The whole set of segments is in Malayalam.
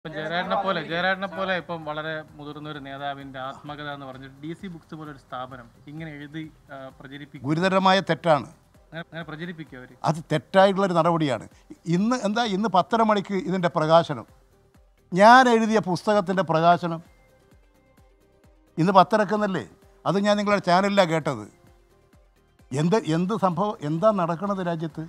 ഇപ്പം ജയരാജനെ പോലെ ജയരാജനെ പോലെ ഇപ്പം വളരെ മുതിർന്ന ഒരു നേതാവിന്റെ ആത്മകഥ എന്ന് പറഞ്ഞിട്ട് ഡി സി ബുക്സ് പോലെ ഒരു സ്ഥാപനം ഇങ്ങനെ എഴുതി ആ, പ്രചരിപ്പിക്കും ഗുരുതരമായ തെറ്റാണ് അങ്ങനെ അങ്ങനെ പ്രചരിപ്പിക്കും അവർ അത് തെറ്റായിട്ടുള്ളൊരു നടപടിയാണ് ഇന്ന് എന്താ ഇന്ന് പത്തര മണിക്ക് ഇതിൻ്റെ പ്രകാശനം ഞാൻ എഴുതിയ പുസ്തകത്തിൻ്റെ പ്രകാശനം ഇന്ന് പത്തരക്കെന്നല്ലേ അത് ഞാൻ നിങ്ങളുടെ ചാനലിലാണ് കേട്ടത് എന്ത് എന്ത് സംഭവം എന്താ നടക്കുന്നത് രാജ്യത്ത്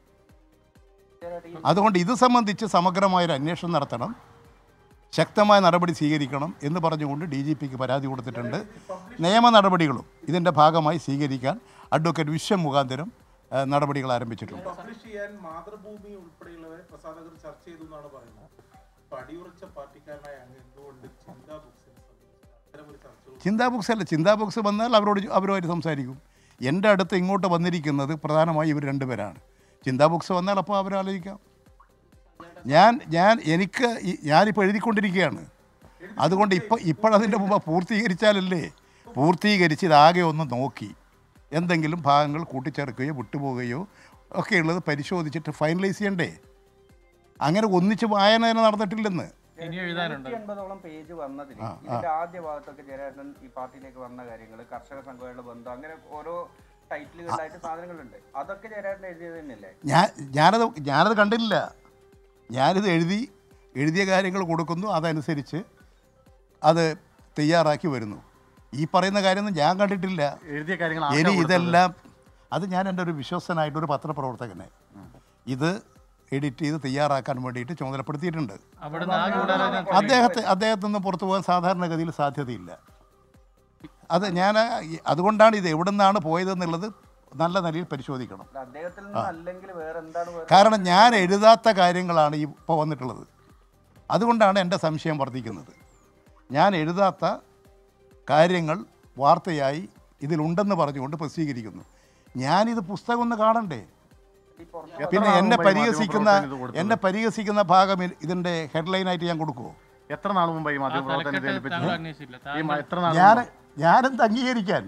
അതുകൊണ്ട് ഇത് സംബന്ധിച്ച് സമഗ്രമായൊരു അന്വേഷണം നടത്തണം ശക്തമായ നടപടി സ്വീകരിക്കണം എന്ന് പറഞ്ഞുകൊണ്ട് ഡി ജി പിക്ക് പരാതി കൊടുത്തിട്ടുണ്ട് നിയമ നടപടികളും ഇതിൻ്റെ ഭാഗമായി സ്വീകരിക്കാൻ അഡ്വക്കേറ്റ് വിശ്വം മുഖാന്തരം ആ, നടപടികൾ ആരംഭിച്ചിട്ടുണ്ട് പബ്ലിഷ് ചെയ്യാൻ മാതൃഭൂമി ഉൾപ്പെടെയുള്ളവരെ പ്രസാധകർ ചർച്ച ചെയ്തു എന്നാണ് പറയുന്നത് അപ്പൊ അടിയുറച്ച പാർട്ടിക്കാരനായ അങ്ങ് എന്തുകൊണ്ട് ചിന്താ ബുക്സിനെ സംബന്ധിച്ച് അത്തരമൊരു ചർച്ചകൾ ചിന്താ ബുക്സ് അല്ല ചിന്താ ബുക്സ് വന്നാൽ അവരോട് ചോ- അവരുമായിട്ട് സംസാരിക്കും എൻ്റെ അടുത്ത് ഇങ്ങോട്ട് വന്നിരിക്കുന്നത് പ്രധാനമായും ഇവർ രണ്ടുപേരാണ് ചിന്താ ബുക്സ് വന്നാൽ അപ്പോൾ അവരാലോചിക്കാം ഞാൻ ഞാൻ എനിക്ക് ഈ- ഞാനിപ്പോൾ എഴുതിക്കൊണ്ടിരിക്കുകയാണ് അതുകൊണ്ട് ഇപ്പോൾ ഇപ്പോഴതിൻ്റെ മുമ്പ് പൂർത്തീകരിച്ചാലല്ലേ പൂർത്തീകരിച്ച് ഇതാകെ ഒന്ന് നോക്കി എന്തെങ്കിലും ഭാഗങ്ങൾ കൂട്ടിച്ചേർക്കുകയോ വിട്ടുപോവുകയോ ഒക്കെ ഉള്ളത് പരിശോധിച്ചിട്ട് ഫൈനലൈസ് ചെയ്യണ്ടേ അങ്ങനെ ഒന്നിച്ച് വായന തന്നെ നടന്നിട്ടില്ലെന്ന് ഇനി എഴുതാനുണ്ട് എൺപതോളം പേജ് വന്നതിൽ ഇതിന്റെ ആദ്യ ഭാഗത്തൊക്കെ ജയരാജൻ ഈ പാർട്ടിയിലേക്ക് വന്ന കാര്യങ്ങൾ കർഷക സംഘങ്ങളുടെ ബന്ധം അങ്ങനെ ഓരോ ടൈറ്റിലുകളിലായിട്ട് സാധനങ്ങളുണ്ട് അതൊക്കെ ജയരാജൻ എഴുതിയത് തന്നെയല്ലേ ഞാൻ ഞാനത് ഞാനത് കണ്ടില്ല ഞാനിത് എഴുതി എഴുതിയ കാര്യങ്ങൾ കൊടുക്കുന്നു അതനുസരിച്ച് അത് തയ്യാറാക്കി വരുന്നു ഈ പറയുന്ന കാര്യമൊന്നും ഞാൻ കണ്ടിട്ടില്ല എഴുതിയ കാര്യങ്ങൾ ഇനി ആർക്കാ കൊടുത്തത്? ഇതെല്ലാം അത് ഞാൻ എൻ്റെ ഒരു വിശ്വസ്തനായിട്ടൊരു പത്രപ്രവർത്തകനെ ഇത് എഡിറ്റ് ചെയ്ത് തയ്യാറാക്കാൻ വേണ്ടിയിട്ട് ചുമതലപ്പെടുത്തിയിട്ടുണ്ട് അവിടുന്ന് ആ ഗൂഢാലോചന അദ്ദേഹത്തെ അദ്ദേഹത്തിൽ നിന്ന് പുറത്തു പോകാൻ സാധാരണഗതിയിൽ സാധ്യതയില്ല അത് ഞാൻ അതുകൊണ്ടാണ് ഇത് എവിടെ നിന്നാണ് പോയതെന്നുള്ളത് നല്ല നിലയിൽ പരിശോധിക്കണം അല്ല, അദ്ദേഹത്തിൽ നിന്ന് അല്ലെങ്കിൽ വേറെ എന്താണ് വേറെ കാരണം ഞാൻ എഴുതാത്ത കാര്യങ്ങളാണ് ഈ ഇപ്പോൾ വന്നിട്ടുള്ളത് അതുകൊണ്ടാണ് എൻ്റെ സംശയം വർദ്ധിക്കുന്നത് ഞാൻ എഴുതാത്ത കാര്യങ്ങൾ വാർത്തയായി ഇതിലുണ്ടെന്ന് പറഞ്ഞുകൊണ്ട് പ്രസിദ്ധീകരിക്കുന്നു ഞാനിത് പുസ്തകം ഒന്ന് കാണണ്ടേ ഈ പുറത്ത് എത്ര പിന്നെ നാൾ എന്നെ മുമ്പായി പരിഹസിക്കുന്ന മാധ്യമപ്രവർത്തകന് ഇത് കൊടുത്തത്? എന്നെ പരിഹസിക്കുന്ന ഭാഗം ഇ- ഇതിൻ്റെ ഹെഡ്ലൈനായിട്ട് ഞാൻ കൊടുക്കുമോ എത്ര നാൾ മുമ്പ് ഈ ആ മാധ്യമപ്രവർത്തനം ഇത് തലക്കെട്ട് ഏൽപ്പിച്ചത് താങ്കൾ അന്വേഷിച്ചില്ല ഈ താങ്കൾ മ- എത്ര നാൾ ഞാൻ മുമ്പ്? ഞാനെന്ത് അംഗീകരിക്കാൻ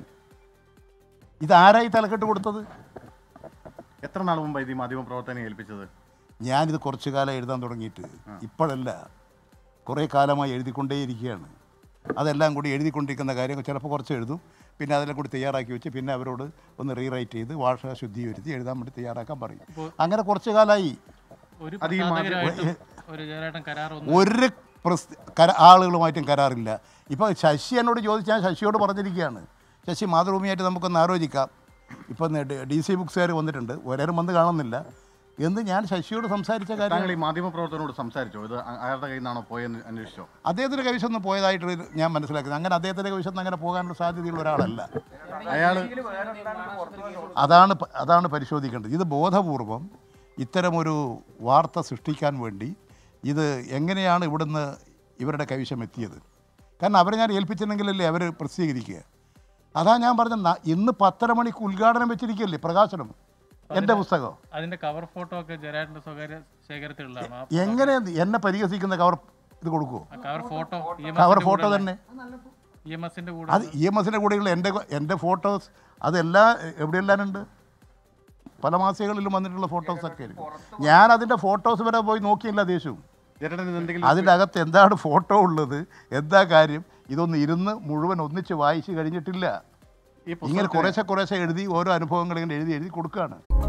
ഇതാരായി തലക്കെട്ട് കൊടുത്തത് എത്ര നാൾ മുമ്പ് ഇത് ഈ മാധ്യമപ്രവർത്തനം ഏൽപ്പിച്ചത് ഞാനിത് കുറച്ചു കാലം എഴുതാൻ തുടങ്ങിയിട്ട് ഇപ്പോഴല്ല കുറേ കാലമായി എഴുതിക്കൊണ്ടേയിരിക്കുകയാണ് അതെല്ലാം കൂടി എഴുതിക്കൊണ്ടിരിക്കുന്ന കാര്യങ്ങൾ ചിലപ്പോൾ കുറച്ച് എഴുതും പിന്നെ അതെല്ലാം കൂടി തയ്യാറാക്കി വെച്ച് പിന്നെ അവരോട് ഒന്ന് റീറൈറ്റ് ചെയ്ത് ഭാഷ ശുദ്ധീകരിച്ച് എഴുതാൻ വേണ്ടി തയ്യാറാക്കാൻ പറയും അങ്ങനെ കുറച്ച് കാലമായി ഒരു അത് ഈ മാധ്യമ- പ്രസാധകരായിട്ടും ഒരു ജയരാട്ടൻ കരാർ ഒന്നും ഒരു പ്രസ് കര ആളുകളുമായിട്ടും കരാറില്ല ഇപ്പോൾ ശശി എന്നോട് ചോദിച്ചാൽ ശശിയോട് പറഞ്ഞിരിക്കുകയാണ് ശശി മാതൃഭൂമിയായിട്ട് നമുക്കൊന്ന് ആലോചിക്കാം ഇപ്പം ഡി സി ബുക്സുകാർ വന്നിട്ടുണ്ട് ഒരാരും വന്ന് കാണുന്നില്ല എന്ന് ഞാൻ ശശിയോട് സംസാരിച്ച കാര്യം താങ്കൾ ഈ മാധ്യമപ്രവർത്തകനോട് സംസാരിച്ചോ ഇത് അ- അയാളുടെ കയ്യിൽ നിന്നാണോ പോയെന്ന് അന്വേഷിച്ചോ അദ്ദേഹത്തിൻ്റെ കൈവശം പോയതായിട്ട് ഞാൻ മനസ്സിലാക്കുന്നത് അങ്ങനെ അദ്ദേഹത്തിൻ്റെ കൈവശം അങ്ങനെ പോകാനുള്ള സാധ്യതയുള്ള ഒരാളല്ല അയാൾ ഇതില് വേറെ എന്താണ് പുറത്തു വന്നത് അതാണ് പ- അതാണ് പരിശോധിക്കേണ്ടത് ഇത് ബോധപൂർവം ഇത്തരമൊരു വാർത്ത സൃഷ്ടിക്കാൻ വേണ്ടി ഇത് എങ്ങനെയാണ് ഇവിടുന്ന് ഇവരുടെ കൈവശം എത്തിയത് കാരണം അവരെ ഞാൻ ഏൽപ്പിച്ചിട്ടുണ്ടെങ്കിലല്ലേ അവർ പ്രസിദ്ധീകരിക്കുക അതാ ഞാൻ പറഞ്ഞ ന- ഇന്ന് പത്തര മണിക്ക് ഉദ്ഘാടനം വെച്ചിരിക്കുകയല്ലേ പ്രകാശനം എൻ്റെ പുസ്തകം അതിന്റെ കവർ ഫോട്ടോ ഒക്കെ ജയരാജന്റെ സ്വകാര്യ ശേഖരത്തിലുള്ളതാണ് ആ എങ്ങനെ എന്നെ പരിഹസിക്കുന്ന കവർ ഇത് കൊടുക്കുമോ കവർ ഫോട്ടോ കവർ ഫോട്ടോ തന്നെ ഇ എം എസിന്റെ കൂടെ അത് ഇ എം എസിൻ്റെ കൂടെയുള്ള എൻ്റെ എൻ്റെ ഫോട്ടോസ് അതെല്ലാം എവിടെയെല്ലാം ഉണ്ട് പല മാസികകളിലും വന്നിട്ടുള്ള ഫോട്ടോസൊക്കെ ആയിരിക്കും ഞാൻ അതിൻ്റെ ഫോട്ടോസ് വരെ പോയി നോക്കിയില്ല ദേശവും ജയരാജൻ ഇത് എന്തെങ്കിലും അതിൻ്റെ അകത്ത് എന്താണ് ഫോട്ടോ ഉള്ളത് എന്താ കാര്യം ഇതൊന്ന് ഇരുന്ന് മുഴുവൻ ഒന്നിച്ച് വായിച്ച് കഴിഞ്ഞിട്ടില്ല ഈ ഇങ്ങനെ കുറേശ്ശെ കുറേശ്ശെ എഴുതി ഓരോ അനുഭവങ്ങൾ ഇങ്ങനെ എഴുതി എഴുതി കൊടുക്കുകയാണ്